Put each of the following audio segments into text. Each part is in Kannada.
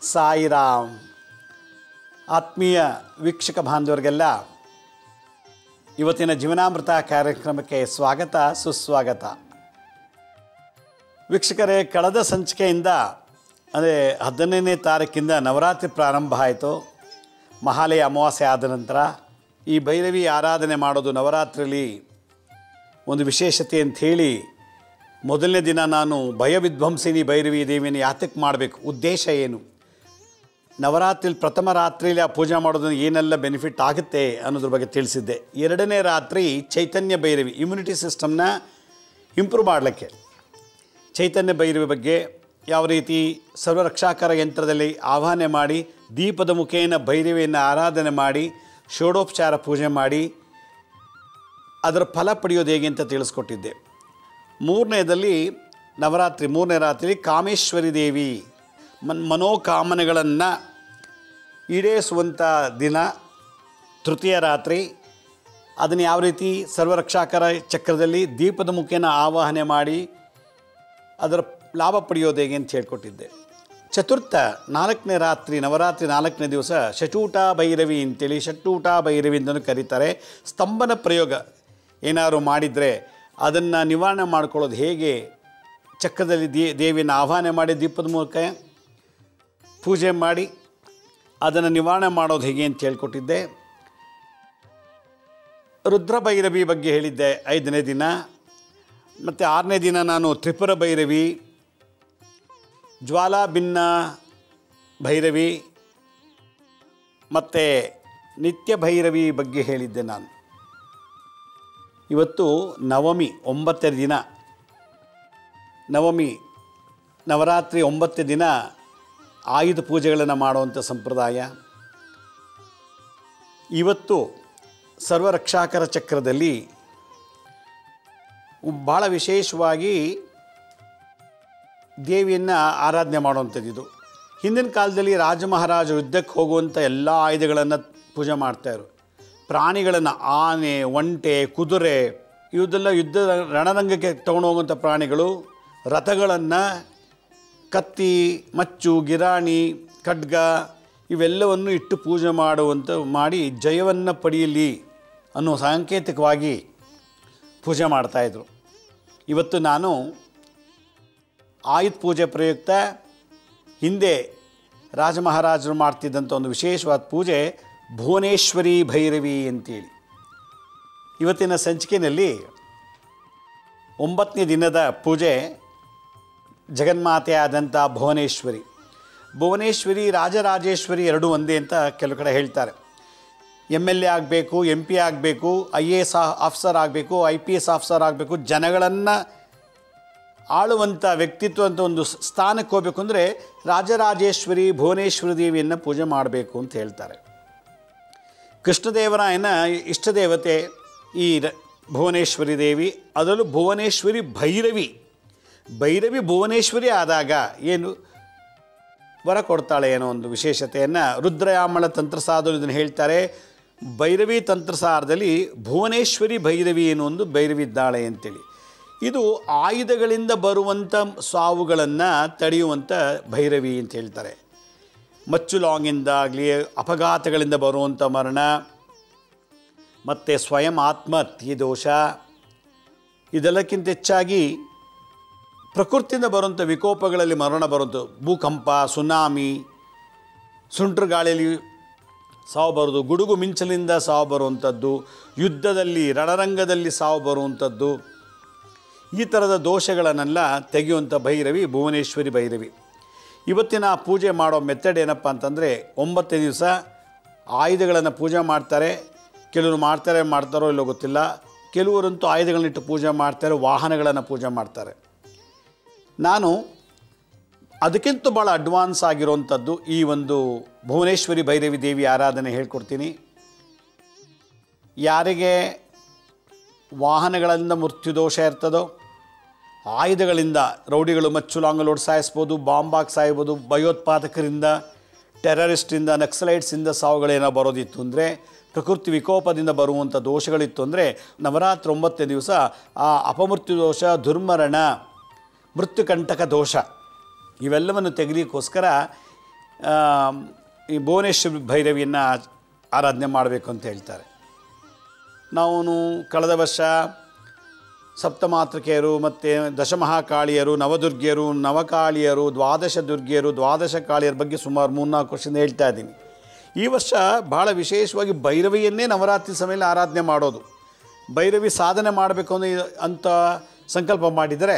ಸಾಯಿರಾಮ್ ಆತ್ಮೀಯ ವೀಕ್ಷಕ ಬಾಂಧವರಿಗೆಲ್ಲ ಇವತ್ತಿನ ಜೀವನಾಮೃತ ಕಾರ್ಯಕ್ರಮಕ್ಕೆ ಸ್ವಾಗತ ಸುಸ್ವಾಗತ ವೀಕ್ಷಕರೇ ಕಳೆದ ಸಂಚಿಕೆಯಿಂದ ಅಂದರೆ ಹದಿನೈದನೇ ತಾರೀಕಿಂದ ನವರಾತ್ರಿ ಪ್ರಾರಂಭ ಆಯಿತು ಮಹಾಲಯ ಅಮಾವಾಸ್ಯೆ ಆದ ನಂತರ ಈ ಭೈರವಿ ಆರಾಧನೆ ಮಾಡೋದು ನವರಾತ್ರಿಯಲ್ಲಿ ಒಂದು ವಿಶೇಷತೆ ಅಂತ ಹೇಳಿ ಮೊದಲನೇ ದಿನ ನಾನು ಭಯವಿಧ್ವಂಸಿನಿ ಭೈರವಿ ದೇವಿಯನ್ನು ಯಾತಕ್ಕೆ ಮಾಡಬೇಕು ಉದ್ದೇಶ ಏನು ನವರಾತ್ರಿಲಿ ಪ್ರಥಮ ರಾತ್ರಿಯಲ್ಲಿ ಆ ಪೂಜೆ ಮಾಡೋದ್ರಿಂದ ಏನೆಲ್ಲ ಬೆನಿಫಿಟ್ ಆಗುತ್ತೆ ಅನ್ನೋದ್ರ ಬಗ್ಗೆ ತಿಳಿಸಿದ್ದೆ ಎರಡನೇ ರಾತ್ರಿ ಚೈತನ್ಯ ಭೈರವಿ ಇಮ್ಯುನಿಟಿ ಸಿಸ್ಟಮ್ನ ಇಂಪ್ರೂವ್ ಮಾಡಲಿಕ್ಕೆ ಚೈತನ್ಯ ಭೈರವಿ ಬಗ್ಗೆ ಯಾವ ರೀತಿ ಸರ್ವರಕ್ಷಾಕರ ಯಂತ್ರದಲ್ಲಿ ಆಹ್ವಾನ ಮಾಡಿ ದೀಪದ ಮುಖೇನ ಭೈರವಿಯನ್ನು ಆರಾಧನೆ ಮಾಡಿ ಷೋಡೋಪಚಾರ ಪೂಜೆ ಮಾಡಿ ಅದರ ಫಲ ಪಡೆಯೋದು ಹೇಗೆ ಅಂತ ತಿಳಿಸ್ಕೊಟ್ಟಿದ್ದೆ ಮೂರನೇದಲ್ಲಿ ನವರಾತ್ರಿ ಮೂರನೇ ರಾತ್ರಿ ಕಾಮೇಶ್ವರಿ ದೇವಿ ಮನ್ ಮನೋಕಾಮನೆಗಳನ್ನು ಈಡೇರಿಸುವಂಥ ದಿನ ತೃತೀಯ ರಾತ್ರಿ ಅದನ್ನು ಯಾವ ರೀತಿ ಸರ್ವರಕ್ಷಾಕರ ಚಕ್ರದಲ್ಲಿ ದೀಪದ ಮುಖೇನ ಆವಾಹನೆ ಮಾಡಿ ಅದರ ಲಾಭ ಪಡೆಯೋದು ಹೇಗೆ ಅಂತ ಹೇಳ್ಕೊಟ್ಟಿದ್ದೆ ಚತುರ್ಥ ನಾಲ್ಕನೇ ರಾತ್ರಿ ನವರಾತ್ರಿ ನಾಲ್ಕನೇ ದಿವಸ ಶಟೂಟ ಭೈರವಿ ಅಂತೇಳಿ ಶಟೂಟ ಭೈರವಿ ಅಂತಲೂ ಕರೀತಾರೆ ಸ್ತಂಭನ ಪ್ರಯೋಗ ಏನಾದ್ರು ಮಾಡಿದರೆ ಅದನ್ನು ನಿವಾರಣೆ ಮಾಡ್ಕೊಳ್ಳೋದು ಹೇಗೆ ಚಕ್ರದಲ್ಲಿ ದೇ ದೇವಿಯನ್ನು ಆಹ್ವಾನ ಮಾಡಿ ದೀಪದ ಮೂಲಕ ಪೂಜೆ ಮಾಡಿ ಅದನ್ನು ನಿವಾರಣೆ ಮಾಡೋದು ಹೇಗೆ ಅಂತ ಹೇಳ್ಕೊಟ್ಟಿದ್ದೆ ರುದ್ರ ಭೈರವಿ ಬಗ್ಗೆ ಹೇಳಿದ್ದೆ ಐದನೇ ದಿನ ಮತ್ತು ಆರನೇ ದಿನ ನಾನು ತ್ರಿಪುರ ಭೈರವಿ ಜ್ವಾಲಾ ಭಿನ್ನ ಭೈರವಿ ಮತ್ತು ನಿತ್ಯ ಭೈರವಿ ಬಗ್ಗೆ ಹೇಳಿದ್ದೆ ನಾನು ಇವತ್ತು ನವಮಿ ಒಂಬತ್ತನೇ ದಿನ ನವಮಿ ನವರಾತ್ರಿ ಒಂಬತ್ತು ದಿನ ಆಯುಧ ಪೂಜೆಗಳನ್ನು ಮಾಡುವಂಥ ಸಂಪ್ರದಾಯ ಇವತ್ತು ಸರ್ವರಕ್ಷಾಕರ ಚಕ್ರದಲ್ಲಿ ಭಾಳ ವಿಶೇಷವಾಗಿ ದೇವಿಯನ್ನು ಆರಾಧನೆ ಮಾಡುವಂಥದ್ದು ಇದು ಹಿಂದಿನ ಕಾಲದಲ್ಲಿ ರಾಜ ಮಹಾರಾಜರು ಯುದ್ಧಕ್ಕೆ ಹೋಗುವಂಥ ಎಲ್ಲ ಆಯುಧಗಳನ್ನು ಪೂಜೆ ಮಾಡ್ತಾಯಿದ್ರು ಪ್ರಾಣಿಗಳನ್ನು ಆನೆ ಒಂಟೆ ಕುದುರೆ ಇವುದೆಲ್ಲ ಯುದ್ಧ ರಣರಂಗಕ್ಕೆ ತಗೊಂಡು ಹೋಗುವಂಥ ಪ್ರಾಣಿಗಳು ರಥಗಳನ್ನು ಕತ್ತಿ ಮಚ್ಚು ಗಿರಾಣಿ ಖಡ್ಗ ಇವೆಲ್ಲವನ್ನು ಇಟ್ಟು ಪೂಜೆ ಮಾಡುವಂಥ ಮಾಡಿ ಜಯವನ್ನು ಪಡೆಯಲಿ ಅನ್ನೋ ಸಾಂಕೇತಿಕವಾಗಿ ಪೂಜೆ ಮಾಡ್ತಾಯಿದ್ರು ಇವತ್ತು ನಾನು ಆಯುಧ ಪೂಜೆ ಪ್ರಯುಕ್ತ ಹಿಂದೆ ರಾಜ ಮಹಾರಾಜರು ಮಾಡ್ತಿದ್ದಂಥ ಒಂದು ವಿಶೇಷವಾದ ಪೂಜೆ ಭುವನೇಶ್ವರಿ ಭೈರವಿ ಅಂತೇಳಿ ಇವತ್ತಿನ ಸಂಚಿಕೆಯಲ್ಲಿ ಒಂಬತ್ತನೇ ದಿನದ ಪೂಜೆ ಜಗನ್ಮಾತೆ ಆದಂಥ ಭುವನೇಶ್ವರಿ ಭುವನೇಶ್ವರಿ ರಾಜರಾಜೇಶ್ವರಿ ಎರಡೂ ಒಂದೇ ಅಂತ ಕೆಲವು ಕಡೆ ಹೇಳ್ತಾರೆ ಎಮ್ ಎಲ್ ಎ ಆಗಬೇಕು ಎಂ ಪಿ ಆಗಬೇಕು ಐ ಎ ಎಸ್ ಆಫೀಸರ್ ಆಗಬೇಕು ಐ ಪಿ ಎಸ್ ಆಫೀಸರ್ ಆಗಬೇಕು ಜನಗಳನ್ನು ಆಳುವಂಥ ವ್ಯಕ್ತಿತ್ವ ಅಂತ ಒಂದು ಸ್ಥಾನಕ್ಕೆ ಹೋಗಬೇಕು ಅಂದರೆ ರಾಜರಾಜೇಶ್ವರಿ ಭುವನೇಶ್ವರಿ ದೇವಿಯನ್ನು ಪೂಜೆ ಮಾಡಬೇಕು ಅಂತ ಹೇಳ್ತಾರೆ ಕೃಷ್ಣದೇವರಾಯನ ಇಷ್ಟದೇವತೆ ಈ ರ- ಭುವನೇಶ್ವರಿ ದೇವಿ ಅದರಲ್ಲೂ ಭುವನೇಶ್ವರಿ ಭೈರವಿ ಭೈರವಿ ಭುವನೇಶ್ವರಿ ಆದಾಗ ಏನು ವರ ಕೊಡ್ತಾಳೆ ಏನೋ ಒಂದು ವಿಶೇಷತೆಯನ್ನು ರುದ್ರಯಾಮಳ ತಂತ್ರಸಾರದಲ್ಲಿ ಇದನ್ನು ಹೇಳ್ತಾರೆ ಭೈರವಿ ತಂತ್ರಸಾರದಲ್ಲಿ ಭುವನೇಶ್ವರಿ ಭೈರವಿ ಏನೋ ಒಂದು ಭೈರವಿ ಇದ್ದಾಳೆ ಅಂತೇಳಿ ಇದು ಆಯುಧಗಳಿಂದ ಬರುವಂಥ ಸಾವುಗಳನ್ನು ತಡೆಯುವಂಥ ಭೈರವಿ ಅಂತ ಹೇಳ್ತಾರೆ ಮಚ್ಚು ಲಾಂಗಿಂದಾಗಲಿ ಅಪಘಾತಗಳಿಂದ ಬರುವಂಥ ಮರಣ ಮತ್ತು ಸ್ವಯಂ ಆತ್ಮಹತ್ಯೆ ದೋಷ ಇದೆಲ್ಲಕ್ಕಿಂತ ಹೆಚ್ಚಾಗಿ ಪ್ರಕೃತಿಯಿಂದ ಬರುವಂಥ ವಿಕೋಪಗಳಲ್ಲಿ ಮರಣ ಬರುವಂಥ ಭೂಕಂಪ ಸುನಾಮಿ ಸುಂಟ್ರ ಗಾಳಿಯಲ್ಲಿ ಸಾವು ಬರೋದು ಗುಡುಗು ಮಿಂಚಲಿಂದ ಸಾವು ಬರುವಂಥದ್ದು ಯುದ್ಧದಲ್ಲಿ ರಣರಂಗದಲ್ಲಿ ಸಾವು ಬರುವಂಥದ್ದು ಈ ಥರದ ದೋಷಗಳನ್ನೆಲ್ಲ ತೆಗೆಯುವಂಥ ಭೈರವಿ ಭುವನೇಶ್ವರಿ ಭೈರವಿ ಇವತ್ತಿನ ಪೂಜೆ ಮಾಡೋ ಮೆಥಡ್ ಏನಪ್ಪ ಅಂತಂದರೆ ಒಂಬತ್ತನೇ ದಿವಸ ಆಯುಧಗಳನ್ನು ಪೂಜೆ ಮಾಡ್ತಾರೆ ಕೆಲವರು ಮಾಡ್ತಾರೆ ಮಾಡ್ತಾರೋ ಇಲ್ಲೋ ಗೊತ್ತಿಲ್ಲ ಕೆಲವರಂತೂ ಆಯುಧಗಳನ್ನಿಟ್ಟು ಪೂಜೆ ಮಾಡ್ತಾರೆ ವಾಹನಗಳನ್ನು ಪೂಜೆ ಮಾಡ್ತಾರೆ ನಾನು ಅದಕ್ಕಿಂತ ಭಾಳ ಅಡ್ವಾನ್ಸ್ ಆಗಿರೋವಂಥದ್ದು ಈ ಒಂದು ಭುವನೇಶ್ವರಿ ಭೈರವಿ ದೇವಿ ಆರಾಧನೆ ಹೇಳ್ಕೊಡ್ತೀನಿ ಯಾರಿಗೆ ವಾಹನಗಳಿಂದ ಮೃತ್ಯುದೋಷ ಇರ್ತದೋ ಆಯುಧಗಳಿಂದ ರೌಡಿಗಳು ಮಚ್ಚು ಲಾಂಗಲೋಡ್ ಸಾಯಿಸ್ಬೋದು ಬಾಂಬಾಗ್ ಸಾಯ್ಬೋದು ಭಯೋತ್ಪಾದಕರಿಂದ ಟೆರರಿಸ್ಟಿಂದ ನಕ್ಸಲೈಟ್ಸಿಂದ ಸಾವುಗಳೇನೋ ಬರೋದಿತ್ತು ಅಂದರೆ ಪ್ರಕೃತಿ ವಿಕೋಪದಿಂದ ಬರುವಂಥ ದೋಷಗಳಿತ್ತು ಅಂದರೆ ನವರಾತ್ರಿ ಒಂಬತ್ತನೇ ದಿವಸ ಆ ಅಪಮೃತ್ಯು ದೋಷ ದುರ್ಮರಣ ಮೃತ್ಯುಕಂಟಕ ದೋಷ ಇವೆಲ್ಲವನ್ನು ತೆಗಲಿಕ್ಕೋಸ್ಕರ ಆ, ಈ ಭುವನೇಶ್ವರಿ ಭೈರವಿಯನ್ನು ಆರಾಧನೆ ಮಾಡಬೇಕು ಅಂತ ಹೇಳ್ತಾರೆ ನಾವು ಕಳೆದ ವರ್ಷ ಸಪ್ತಮಾತೃಕೆಯರು ಮತ್ತು ದಶಮಹಾಕಾಳಿಯರು ನವದುರ್ಗಿಯರು ನವಕಾಳಿಯರು ದ್ವಾದಶ ದುರ್ಗಿಯರು ದ್ವಾದಶ ಕಾಳಿಯರ ಬಗ್ಗೆ ಸುಮಾರು ಮೂರ್ನಾಲ್ಕು ವರ್ಷದಿಂದ ಹೇಳ್ತಾ ಇದ್ದೀನಿ ಈ ವರ್ಷ ಭಾಳ ವಿಶೇಷವಾಗಿ ಭೈರವಿಯನ್ನೇ ನವರಾತ್ರಿ ಸಮಯದಲ್ಲಿ ಆರಾಧನೆ ಮಾಡೋದು ಭೈರವಿ ಸಾಧನೆ ಮಾಡಬೇಕು ಅನ್ನೋ ಅಂತ ಸಂಕಲ್ಪ ಮಾಡಿದರೆ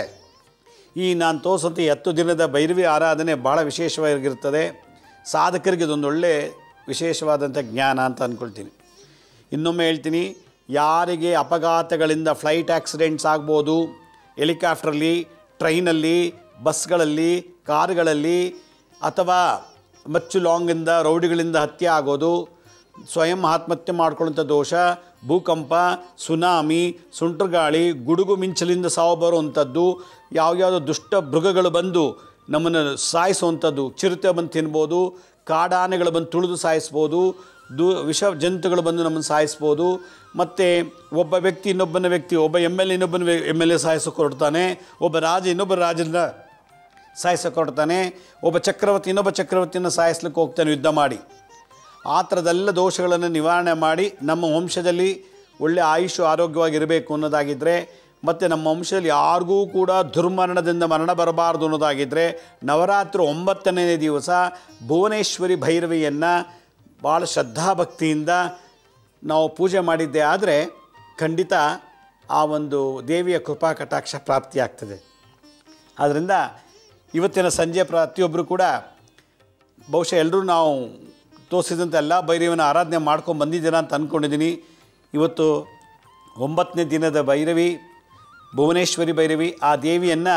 ಈ ನಾನು ತೋರಿಸಂಥ ಈ ಹತ್ತು ದಿನದ ಭೈರವಿ ಆರಾಧನೆ ಭಾಳ ವಿಶೇಷವಾಗಿರ್ತದೆ ಸಾಧಕರಿಗೆ ಇದೊಂದು ಒಳ್ಳೆ ವಿಶೇಷವಾದಂಥ ಜ್ಞಾನ ಅಂತ ಅಂದ್ಕೊಳ್ತೀನಿ ಇನ್ನೊಮ್ಮೆ ಹೇಳ್ತೀನಿ ಯಾರಿಗೆ ಅಪಘಾತಗಳಿಂದ ಫ್ಲೈಟ್ ಆಕ್ಸಿಡೆಂಟ್ಸ್ ಆಗ್ಬೋದು ಹೆಲಿಕಾಪ್ಟ್ರಲ್ಲಿ ಟ್ರೈನಲ್ಲಿ ಬಸ್ಗಳಲ್ಲಿ ಕಾರುಗಳಲ್ಲಿ ಅಥವಾ ಮಚ್ಚು ಲಾಂಗಿಂದ ರೌಡಿಗಳಿಂದ ಹತ್ಯೆ ಆಗೋದು ಸ್ವಯಂ ಆತ್ಮಹತ್ಯೆ ಮಾಡ್ಕೊಳ್ಳೋಂಥ ದೋಷ ಭೂಕಂಪ ಸುನಾಮಿ ಸುಂಟರಗಾಳಿ ಗುಡುಗು ಮಿಂಚಲಿಂದ ಸಾವು ಬರುವಂಥದ್ದು ಯಾವ್ಯಾವುದೋ ದುಷ್ಟ ಮೃಗಗಳು ಬಂದು ನಮ್ಮನ್ನು ಸಾಯಿಸುವಂಥದ್ದು ಚಿರತೆ ಬಂದು ತಿನ್ಬೋದು ಕಾಡಾನೆಗಳು ಬಂದು ತುಳಿದು ಸಾಯಿಸ್ಬೋದು ದು ವಿಷ ಜಂತುಗಳು ಬಂದು ನಮ್ಮನ್ನು ಸಾಯಿಸ್ಬೋದು ಮತ್ತು ಒಬ್ಬ ವ್ಯಕ್ತಿ ಇನ್ನೊಬ್ಬನ ವ್ಯಕ್ತಿ ಒಬ್ಬ ಎಮ್ ಎಲ್ ಎ ಇನ್ನೊಬ್ಬನ ಎಮ್ ಎಲ್ ಎ ಸಾಯಿಸೋಕೆ ಹೊರಡ್ತಾನೆ ಒಬ್ಬ ರಾಜ ಇನ್ನೊಬ್ಬ ರಾಜನ ಸಾಯಿಸೋಕೆ ಹೊರಡ್ತಾನೆ ಒಬ್ಬ ಚಕ್ರವರ್ತಿ ಇನ್ನೊಬ್ಬ ಚಕ್ರವರ್ತಿಯನ್ನು ಸಾಯಿಸ್ಲಿಕ್ಕೆ ಹೋಗ್ತಾನೆ ಯುದ್ಧ ಮಾಡಿ ಆ ಥರದೆಲ್ಲ ದೋಷಗಳನ್ನು ನಿವಾರಣೆ ಮಾಡಿ ನಮ್ಮ ವಂಶದಲ್ಲಿ ಒಳ್ಳೆಯ ಆಯುಷು ಆರೋಗ್ಯವಾಗಿರಬೇಕು ಅನ್ನೋದಾಗಿದ್ದರೆ ಮತ್ತು ನಮ್ಮ ವಂಶದಲ್ಲಿ ಯಾರಿಗೂ ಕೂಡ ದುರ್ಮರಣದಿಂದ ಮರಣ ಬರಬಾರ್ದು ಅನ್ನೋದಾಗಿದ್ದರೆ ನವರಾತ್ರಿ ಒಂಬತ್ತನೇ ದಿವಸ ಭುವನೇಶ್ವರಿ ಭೈರವಿಯನ್ನು ಭಾಳ ಶ್ರದ್ಧಾಭಕ್ತಿಯಿಂದ ನಾವು ಪೂಜೆ ಮಾಡಿದ್ದೇ ಆದರೆ ಖಂಡಿತ ಆ ಒಂದು ದೇವಿಯ ಕೃಪಾ ಕಟಾಕ್ಷ ಪ್ರಾಪ್ತಿಯಾಗ್ತದೆ ಆದ್ದರಿಂದ ಇವತ್ತಿನ ಸಂಜೆ ಪ್ರತಿಯೊಬ್ಬರು ಕೂಡ ಬಹುಶಃ ಎಲ್ಲರೂ ನಾವು ತೋರಿಸಿದಂಥ ಎಲ್ಲ ಭೈರವಿನ ಆರಾಧನೆ ಮಾಡ್ಕೊಂಡು ಬಂದಿದ್ದೀರಾ ಅಂತ ಅಂದ್ಕೊಂಡಿದ್ದೀನಿ ಇವತ್ತು ಒಂಬತ್ತನೇ ದಿನದ ಭೈರವಿ ಭುವನೇಶ್ವರಿ ಭೈರವಿ ಆ ದೇವಿಯನ್ನು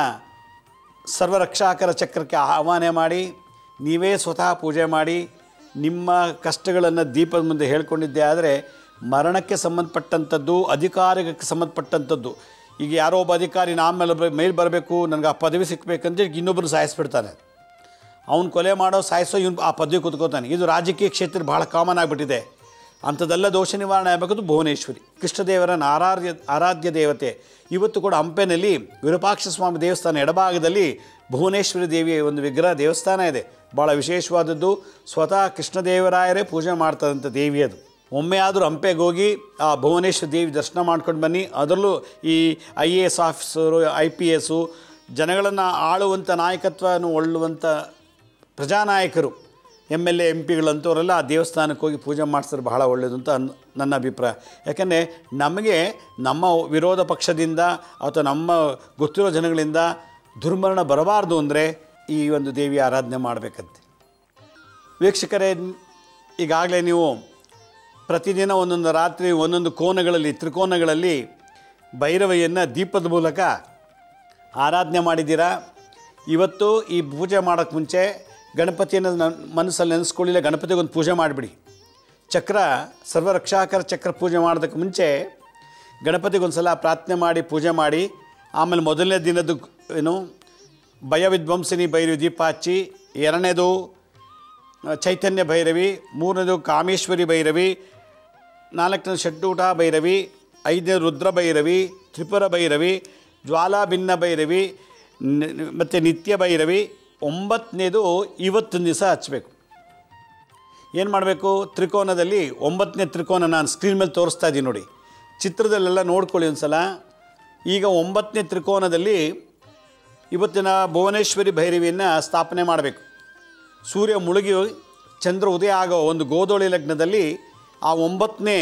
ಸರ್ವರಕ್ಷಾಕರ ಚಕ್ರಕ್ಕೆ ಆಹ್ವಾನ ಮಾಡಿ ನೀವೇ ಸ್ವತಃ ಪೂಜೆ ಮಾಡಿ ನಿಮ್ಮ ಕಷ್ಟಗಳನ್ನು ದೀಪದ ಮುಂದೆ ಹೇಳ್ಕೊಂಡಿದ್ದೆ ಆದರೆ ಮರಣಕ್ಕೆ ಸಂಬಂಧಪಟ್ಟಂಥದ್ದು ಅಧಿಕಾರಕ್ಕೆ ಸಂಬಂಧಪಟ್ಟಂಥದ್ದು ಈಗ ಯಾರೋ ಒಬ್ಬ ಅಧಿಕಾರಿ ನಮ್ಮ ಮೇಲೆ ಬ- ಮೇಲ್ ಬರಬೇಕು ನನಗೆ ಆ ಪದವಿ ಸಿಕ್ಕಬೇಕಂತೇಳಿ ಇನ್ನೊಬ್ಬರು ಸಾಯಿಸ್ಬಿಡ್ತಾನೆ ಅವ್ನು ಕೊಲೆ ಮಾಡೋ ಸಾಯಿಸೋ ಇವ್ನು ಆ ಪದವಿ ಕೂತ್ಕೋತಾನೆ ಇದು ರಾಜಕೀಯ ಕ್ಷೇತ್ರ ಭಾಳ ಕಾಮನ್ ಆಗಿಬಿಟ್ಟಿದೆ ಅಂಥದ್ದೆಲ್ಲ ದೋಷ ನಿವಾರಣೆ ಆಗಬೇಕದು ಭುವನೇಶ್ವರಿ ಕೃಷ್ಣದೇವರನ ಆರಾಧ್ಯ ಆರಾಧ್ಯ ದೇವತೆ ಇವತ್ತು ಕೂಡ ಹಂಪೆನಲ್ಲಿ ವಿರೂಪಾಕ್ಷ ಸ್ವಾಮಿ ದೇವಸ್ಥಾನ ಎಡಭಾಗದಲ್ಲಿ ಭುವನೇಶ್ವರಿ ದೇವಿಯ ಒಂದು ವಿಗ್ರಹ ದೇವಸ್ಥಾನ ಇದೆ ಭಾಳ ವಿಶೇಷವಾದದ್ದು ಸ್ವತಃ ಕೃಷ್ಣದೇವರಾಯರೇ ಪೂಜೆ ಮಾಡ್ತದಂಥ ದೇವಿ ಅದು ಒಮ್ಮೆ ಆದರೂ ಹಂಪೆಗೆ ಹೋಗಿ ಆ ಭುವನೇಶ್ವರಿ ದೇವಿ ದರ್ಶನ ಮಾಡ್ಕೊಂಡು ಬನ್ನಿ ಅದರಲ್ಲೂ ಈ I A S officer I P S ಜನಗಳನ್ನು ಆಳುವಂಥ ನಾಯಕತ್ವವನ್ನು ಒಳ್ಳುವಂಥ ಪ್ರಜಾನಾಯಕರು ಎಮ್ ಎಲ್ ಎ ಎಂ ಪಿಗಳಂಥವರೆಲ್ಲ ಆ ದೇವಸ್ಥಾನಕ್ಕೆ ಹೋಗಿ ಪೂಜೆ ಮಾಡಿಸಿದ್ರೆ ಬಹಳ ಒಳ್ಳೆಯದು ಅಂತ ಅನ್ ನನ್ನ ಅಭಿಪ್ರಾಯ ಯಾಕೆಂದರೆ ನಮಗೆ ನಮ್ಮ ವಿರೋಧ ಪಕ್ಷದಿಂದ ಅಥವಾ ನಮ್ಮ ಗೊತ್ತಿರೋ ಜನಗಳಿಂದ ದುರ್ಮರಣ ಬರಬಾರ್ದು ಅಂದರೆ ಈ ಒಂದು ದೇವಿಯ ಆರಾಧನೆ ಮಾಡಬೇಕಂತೆ ವೀಕ್ಷಕರೇ ಈಗಾಗಲೇ ನೀವು ಪ್ರತಿದಿನ ಒಂದೊಂದು ರಾತ್ರಿ ಒಂದೊಂದು ಕೋನಗಳಲ್ಲಿ ತ್ರಿಕೋನಗಳಲ್ಲಿ ಭೈರವಿಯನ್ನು ದೀಪದ ಮೂಲಕ ಆರಾಧನೆ ಮಾಡಿದ್ದೀರಾ ಇವತ್ತು ಈ ಪೂಜೆ ಮಾಡೋಕ್ಕೆ ಮುಂಚೆ ಗಣಪತಿಯನ್ನು ನನ್ನ ಮನಸ್ಸಲ್ಲಿ ನೆನೆಸ್ಕೊಳ್ಳಿಲ್ಲ ಗಣಪತಿಗೊಂದು ಪೂಜೆ ಮಾಡಿಬಿಡಿ ಚಕ್ರ ಸರ್ವರಕ್ಷಾಕರ ಚಕ್ರ ಪೂಜೆ ಮಾಡೋದಕ್ಕೆ ಮುಂಚೆ ಗಣಪತಿಗೊಂದು ಸಲ ಪ್ರಾರ್ಥನೆ ಮಾಡಿ ಪೂಜೆ ಮಾಡಿ ಆಮೇಲೆ ಮೊದಲನೇ ದಿನದ ಏನು ಭಯವಿದ್ವಂಸಿನಿ ಭೈರವಿ ದೀಪ ಹಚ್ಚಿ ಎರಡನೇದು ಚೈತನ್ಯ ಭೈರವಿ ಮೂರನೇದು ಕಾಮೇಶ್ವರಿ ಭೈರವಿ ನಾಲ್ಕನೇ ಷಡ್ಡೂಟ ಭೈರವಿ ಐದನೇ ರುದ್ರ ಭೈರವಿ ತ್ರಿಪುರ ಭೈರವಿ ಜ್ವಾಲಾಭಿನ್ನ ಭೈರವಿ ಮತ್ತು ನಿತ್ಯ ಭೈರವಿ ಒಂಬತ್ತನೇದು ಇವತ್ತಿನ ದಿವಸ ಹಚ್ಚಬೇಕು ಏನು ಮಾಡಬೇಕು ತ್ರಿಕೋನದಲ್ಲಿ ಒಂಬತ್ತನೇ ತ್ರಿಕೋನ ನಾನು ಸ್ಕ್ರೀನ್ ಮೇಲೆ ತೋರಿಸ್ತಾ ಇದ್ದೀನಿ ನೋಡಿ ಚಿತ್ರದಲ್ಲೆಲ್ಲ ನೋಡ್ಕೊಳ್ಳಿ ಒಂದು ಸಲ ಈಗ ಒಂಬತ್ತನೇ ತ್ರಿಕೋನದಲ್ಲಿ ಇವತ್ತಿನ ಭುವನೇಶ್ವರಿ ಭೈರವಿಯನ್ನು ಸ್ಥಾಪನೆ ಮಾಡಬೇಕು ಸೂರ್ಯ ಮುಳುಗಿ ಚಂದ್ರ ಉದಯ ಆಗೋ ಒಂದು ಗೋಧೋಳಿ ಲಗ್ನದಲ್ಲಿ ಆ ಒಂಬತ್ತನೇ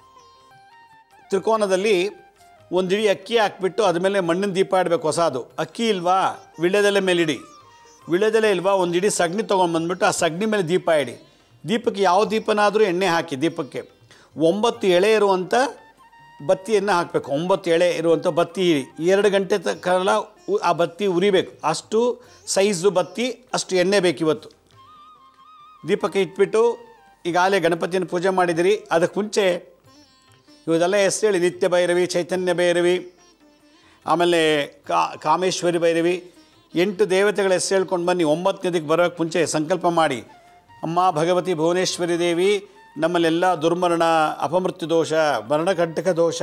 ತ್ರಿಕೋನದಲ್ಲಿ ಒಂದು ಇಡೀ ಅಕ್ಕಿ ಹಾಕ್ಬಿಟ್ಟು ಅದ್ರ ಮೇಲೆ ಮಣ್ಣಿನ ದೀಪ ಇಡಬೇಕು ಹೊಸದು ಅಕ್ಕಿ ಇಲ್ವಾ ವಿಳ್ಯದೆಲೆ ಮೇಲೆ ಇಡಿ ವಿಳ್ಯದೆಲೆ ಇಲ್ವಾ ಒಂದು ಇಡೀ ಸಗಣಿ ತೊಗೊಂಡ್ಬಂದ್ಬಿಟ್ಟು ಆ ಸಗಣಿ ಮೇಲೆ ದೀಪ ಇಡಿ ದೀಪಕ್ಕೆ ಯಾವ ದೀಪನಾದರೂ ಎಣ್ಣೆ ಹಾಕಿ ದೀಪಕ್ಕೆ ಒಂಬತ್ತು ಎಳೆ ಇರುವಂಥ ಬತ್ತಿಯನ್ನು ಹಾಕಬೇಕು ಒಂಬತ್ತು ಎಳೆ ಇರುವಂಥ ಬತ್ತಿ ಇಡಿ ಎರಡು ಗಂಟೆ ತ- ಕಾಲ ಉ- ಆ ಬತ್ತಿ ಉರಿಬೇಕು ಅಷ್ಟು ಸೈಜು ಬತ್ತಿ ಅಷ್ಟು ಎಣ್ಣೆ ಬೇಕು ಇವತ್ತು ದೀಪಕ್ಕೆ ಇಟ್ಬಿಟ್ಟು ಈಗಾಗಲೇ ಗಣಪತಿಯನ್ನು ಪೂಜೆ ಮಾಡಿದಿರಿ ಅದಕ್ಕೆ ಮುಂಚೆ ಇವದೆಲ್ಲ ಹೆಸರು ಹೇಳಿ ನಿತ್ಯ ಭೈರವಿ ಚೈತನ್ಯ ಭೈರವಿ ಆಮೇಲೆ ಕಾ ಕಾಮೇಶ್ವರಿ ಭೈರವಿ ಎಂಟು ದೇವತೆಗಳ ಹೆಸರು ಹೇಳ್ಕೊಂಡು ಬನ್ನಿ ಒಂಬತ್ತನೇದಕ್ಕೆ ಬರೋಕ್ಕೆ ಮುಂಚೆ ಸಂಕಲ್ಪ ಮಾಡಿ ಅಮ್ಮ ಭಗವತಿ ಭುವನೇಶ್ವರಿ ದೇವಿ ನಮ್ಮಲ್ಲೆಲ್ಲ ದುರ್ಮರಣ ಅಪಮೃತ್ಯು ದೋಷ ಮರಣಕಂಟಕ ದೋಷ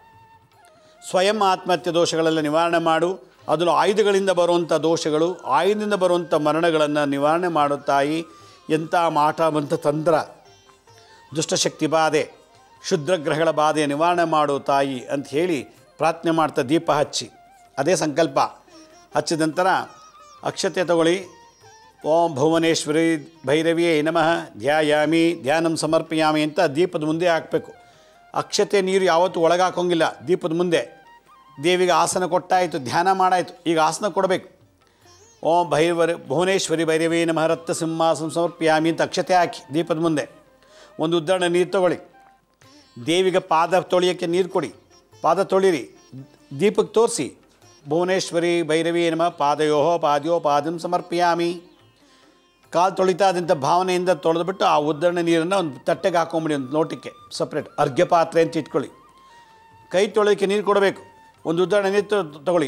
ಸ್ವಯಂ ಆತ್ಮಹತ್ಯೆ ದೋಷಗಳೆಲ್ಲ ನಿವಾರಣೆ ಮಾಡು ಅದನ್ನು ಆಯುಧಗಳಿಂದ ಬರುವಂಥ ದೋಷಗಳು ಆಯುಧದಿಂದ ಬರುವಂಥ ಮರಣಗಳನ್ನು ನಿವಾರಣೆ ಮಾಡು ತಾಯಿ ಎಂಥ ಮಾಟ ಮಂತ ತಂತ್ರ ದುಷ್ಟಶಕ್ತಿ ಬಾಧೆ ಕ್ಷುದ್ರಗ್ರಹಗಳ ಬಾಧೆ ನಿವಾರಣೆ ಮಾಡು ತಾಯಿ ಅಂತ ಹೇಳಿ ಪ್ರಾರ್ಥನೆ ಮಾಡ್ತಾ ದೀಪ ಹಚ್ಚಿ ಅದೇ ಸಂಕಲ್ಪ ಹಚ್ಚಿದ ನಂತರ ಅಕ್ಷತೆ ತಗೊಳ್ಳಿ ಓಂ ಭುವನೇಶ್ವರಿ ಭೈರವಿಯೇ ನಮಃ ಧ್ಯಾಯಾಮಿ ಧ್ಯಾನಂ ಸಮರ್ಪಯಾಮಿ ಅಂತ ದೀಪದ ಮುಂದೆ ಹಾಕಬೇಕು ಅಕ್ಷತೆ ನೀರು ಯಾವತ್ತೂ ಒಳಗೆ ಹಾಕೋಂಗಿಲ್ಲ ದೀಪದ ಮುಂದೆ ದೇವಿಗೆ ಆಸನ ಕೊಟ್ಟಾಯಿತು ಧ್ಯಾನ ಮಾಡಾಯಿತು ಈಗ ಆಸನ ಕೊಡಬೇಕು ಓಂ ಭೈರವ ಭುವನೇಶ್ವರಿ ಭೈರವಿ ನಮಃ ರಕ್ತ ಸಿಂಹಾಸನ ಸಮರ್ಪಯಾಮಿ ಅಂತ ಅಕ್ಷತೆ ಹಾಕಿ ದೀಪದ ಮುಂದೆ ಒಂದು ಉದ್ದಾಹರಣೆ ನೀರು ತಗೊಳ್ಳಿ ದೇವಿಗೆ ಪಾದ ತೊಳೆಯೋಕ್ಕೆ ನೀರು ಕೊಡಿ ಪಾದ ತೊಳಿರಿ ದೀಪಕ್ಕೆ ತೋರಿಸಿ ಭುವನೇಶ್ವರಿ ಭೈರವಿ ನಮಃ ಪಾದಯೋ ಪಾದ್ಯೋ ಪಾದಂ ಸಮರ್ಪಯಾಮಿ ಕಾಲು ತೊಳಿತಾ ಇದ್ದಂಥ ಭಾವನೆಯಿಂದ ತೊಳೆದ್ಬಿಟ್ಟು ಆ ಉದ್ದರಣೆ ನೀರನ್ನು ಒಂದು ತಟ್ಟೆಗೆ ಹಾಕೊಂಬಿಡಿ ಒಂದು ಲೋಟಕ್ಕೆ ಸಪ್ರೇಟ್ ಅರ್ಘ್ಯ ಪಾತ್ರೆ ಅಂತ ಇಟ್ಕೊಳ್ಳಿ ಕೈ ತೊಳೆಯೋಕ್ಕೆ ನೀರು ಕೊಡಬೇಕು ಒಂದು ಉದಾಹರಣೆ ನೀರು ತ- ತಗೊಳ್ಳಿ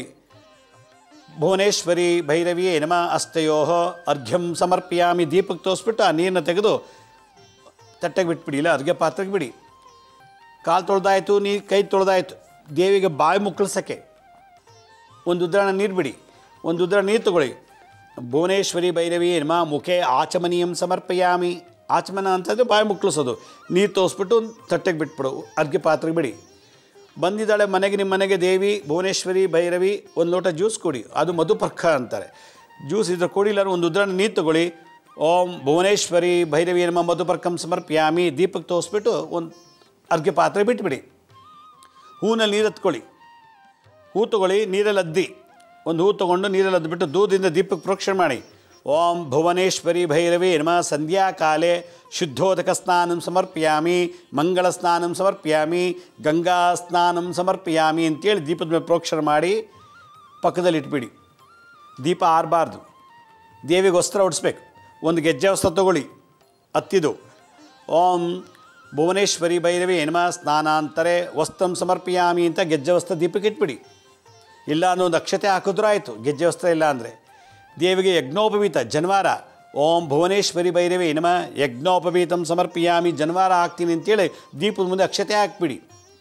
ಭುವನೇಶ್ವರಿ ಭೈರವಿಯೇ ನಮ ಅಸ್ತಯೋ ಅರ್ಘ್ಯಂ ಸಮರ್ಪಯಾಮಿ ದೀಪಕ್ಕೆ ತೋರಿಸ್ಬಿಟ್ಟು ಆ ನೀರನ್ನ ತೆಗೆದು ತಟ್ಟೆಗೆ ಬಿಟ್ಬಿಡಿ ಇಲ್ಲ ಅರ್ಘ್ಯ ಪಾತ್ರೆಗೆ ಬಿಡಿ ಕಾಲು ತೊಳೆದಾಯ್ತು ನೀ ಕೈ ತೊಳೆದಾಯ್ತು ದೇವಿಗೆ ಬಾಯಿ ಮುಕ್ಕಳಿಸೋಕ್ಕೆ ಒಂದು ಉದಾಹರಣೆ ನೀರು ಬಿಡಿ ಒಂದು ಉದಾಹರಣೆ ನೀರು ತಗೊಳ್ಳಿ ಭುವನೇಶ್ವರಿ ಭೈರವಿ ನಮ ಮುಖೆ ಆಚಮನೀಯಂ ಸಮರ್ಪಯಾಮಿ ಆಚಮನ ಅಂತಂದರೆ ಬಾಯಿ ಮುಕ್ಕಳಿಸೋದು ನೀರು ತೋರಿಸ್ಬಿಟ್ಟು ಒಂದು ತಟ್ಟೆಗೆ ಬಿಟ್ಬಿಡು ಅರ್ಘ್ಯ ಪಾತ್ರೆಗೆ ಬಿಡಿ ಬಂದಿದ್ದಾಳೆ ಮನೆಗೆ ನಿಮ್ಮ ಮನೆಗೆ ದೇವಿ ಭುವನೇಶ್ವರಿ ಭೈರವಿ ಒಂದು ಲೋಟ ಜ್ಯೂಸ್ ಕೊಡಿ ಅದು ಮಧುಪರ್ಕ ಅಂತಾರೆ ಜ್ಯೂಸ್ ಇದ್ರೆ ಕೊಡಿಲ್ಲಾರು ಒಂದು ಉದಾಹರಣೆ ನೀರು ತಗೊಳ್ಳಿ ಓಂ ಭುವನೇಶ್ವರಿ ಭೈರವಿ ನಮ್ಮ ಮಧುಪರ್ಕಂ ಸಮರ್ಪ್ಯಾಮಿ ದೀಪಕ್ಕೆ ತೋರಿಸ್ಬಿಟ್ಟು ಒಂದು ಅರ್ಘ್ಯ ಪಾತ್ರೆ ಬಿಟ್ಬಿಡಿ ಹೂನಲ್ಲಿ ನೀರು ಹತ್ಕೊಳ್ಳಿ ಹೂ ತಗೊಳ್ಳಿ ನೀರಲ್ಲಿ ಅದ್ದಿ ಒಂದು ಹೂ ತೊಗೊಂಡು ನೀರಲ್ಲಿ ಅದ್ಬಿಟ್ಟು ದೂರದಿಂದ ದೀಪಕ್ಕೆ ಪ್ರೋಕ್ಷಣೆ ಮಾಡಿ ಓಂ ಭುವನೇಶ್ವರಿ ಭೈರವಿ ನಮ ಸಂಧ್ಯಾಕಾಲೆ ಶುದ್ಧೋದಕ ಸ್ನಾನಂ ಸಮರ್ಪಯಾಮಿ ಮಂಗಳ ಸ್ನಾನಂ ಸಮರ್ಪಯಾಮಿ ಗಂಗಾ ಸ್ನಾನಂ ಸಮರ್ಪಯಾಮಿ ಅಂತೇಳಿ ದೀಪದ ಮೇಲೆ ಪ್ರೋಕ್ಷಣೆ ಮಾಡಿ ಪಕ್ಕದಲ್ಲಿ ಇಟ್ಬಿಡಿ ದೀಪ ಆರಬಾರ್ದು ದೇವಿಗೆ ವಸ್ತ್ರ ಉಡಿಸ್ಬೇಕು ಒಂದು ಗೆಜ್ಜೆ ವಸ್ತ್ರ ತಗೊಳ್ಳಿ ಹತ್ತಿದು ಓಂ ಭುವನೇಶ್ವರಿ ಭೈರವಿ ನಮ ಸ್ನಾನಾಂತರೆ ವಸ್ತ್ರಂ ಸಮರ್ಪಯಾಮಿ ಅಂತ ಗೆಜ್ಜೆ ವಸ್ತ್ರ ದೀಪಕ್ಕೆ ಇಟ್ಬಿಡಿ ಇಲ್ಲ ಅನ್ನೋ ಒಂದು ಅಕ್ಷತೆ ಹಾಕಿದ್ರೂ ಆಯಿತು ಗೆಜ್ಜೆ ವಸ್ತ್ರ ಇಲ್ಲ ಅಂದರೆ ದೇವಿಗೆ ಯಜ್ಞೋಪವೀತ ಜನ್ವಾರ ಓಂ ಭುವನೇಶ್ವರಿ ಭೈರವಿ ನಮ ಯಜ್ಞೋಪವೀತಂ ಸಮರ್ಪಯಾಮಿ ಜನ್ವಾರ ಹಾಕ್ತೀನಿ ಅಂತೇಳಿ ದೀಪದ ಮುಂದೆ ಅಕ್ಷತೆ ಹಾಕ್ಬಿಡಿ